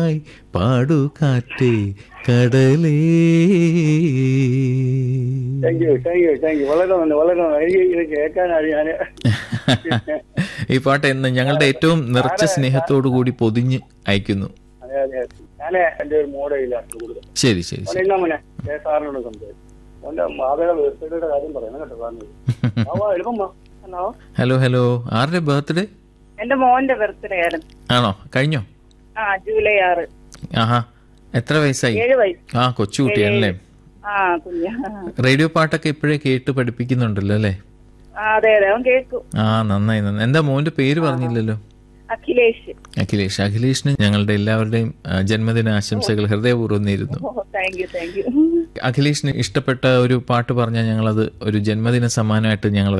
ായി പാടു കാറ്റേ കടലേ thank you thank you thank you വളരെ നന്ദി വളരെ നന്ദി എനിക്ക് ഇത് കേൾക്കാനാണ് ഞാൻ ഈ പാട്ട് എന്ന് ഞങ്ങളുടെ ഏറ്റവും നിറച്ച സ്നേഹത്തോടു കൂടി പൊതിഞ്ഞ് അയക്കുന്നു അതെ അതെ ഞാൻ എന്റെ ഒരു മോഡയിലാണ് കൂടുതൽ ശരി ശരി മോനെ ശരി എന്നാ മോനെ കെ സാറിനോട് സംസാരിച്ചു മോന്റെ മാതയുടെ ബർത്ത്ഡേയുടെ കാര്യം പറയണം കേട്ടോ സാറിന് ആ എളുപ്പം വാ. ഹലോ ഹലോ ഹലോ ആരുടെ ബർത്ത്ഡേ എന്റെ മോന്റെ ബർത്ത്ഡേ ആയിരുന്നു ആണോ കഴിഞ്ഞോ ആ ജൂലൈ ആറ് ആഹാ എത്ര വയസ്സായി ഏഴ് വയസ്സ് ആ കൊച്ചുകുട്ടിയാണല്ലേ ആ കുഞ്ഞ റേഡിയോ പാട്ടൊക്കെ ഇപ്പോഴേ കേട്ട് പഠിപ്പിക്കുന്നുണ്ടല്ലോ അല്ലേ ആ അതെ അതെ അവൻ കേൾക്കും ആ നന്നായി നന്നായി എന്താ മോന്റെ പേര് പറഞ്ഞില്ലല്ലോ അഖിലേഷ് അഖിലേഷ് അഖിലേഷിന് ഞങ്ങളുടെ എല്ലാവരുടെയും ആ, ജന്മദിന ആശംസകൾ ഹൃദയപൂർവ്വം നേരുന്നു ഓ താങ്ക് യു താങ്ക് യു അഖിലേഷിന് ഇഷ്ടപ്പെട്ട ഒരു പാട്ട് പറഞ്ഞാൽ ഞങ്ങളത് ഒരു ജന്മദിന സമ്മാനമായിട്ട് ഞങ്ങൾ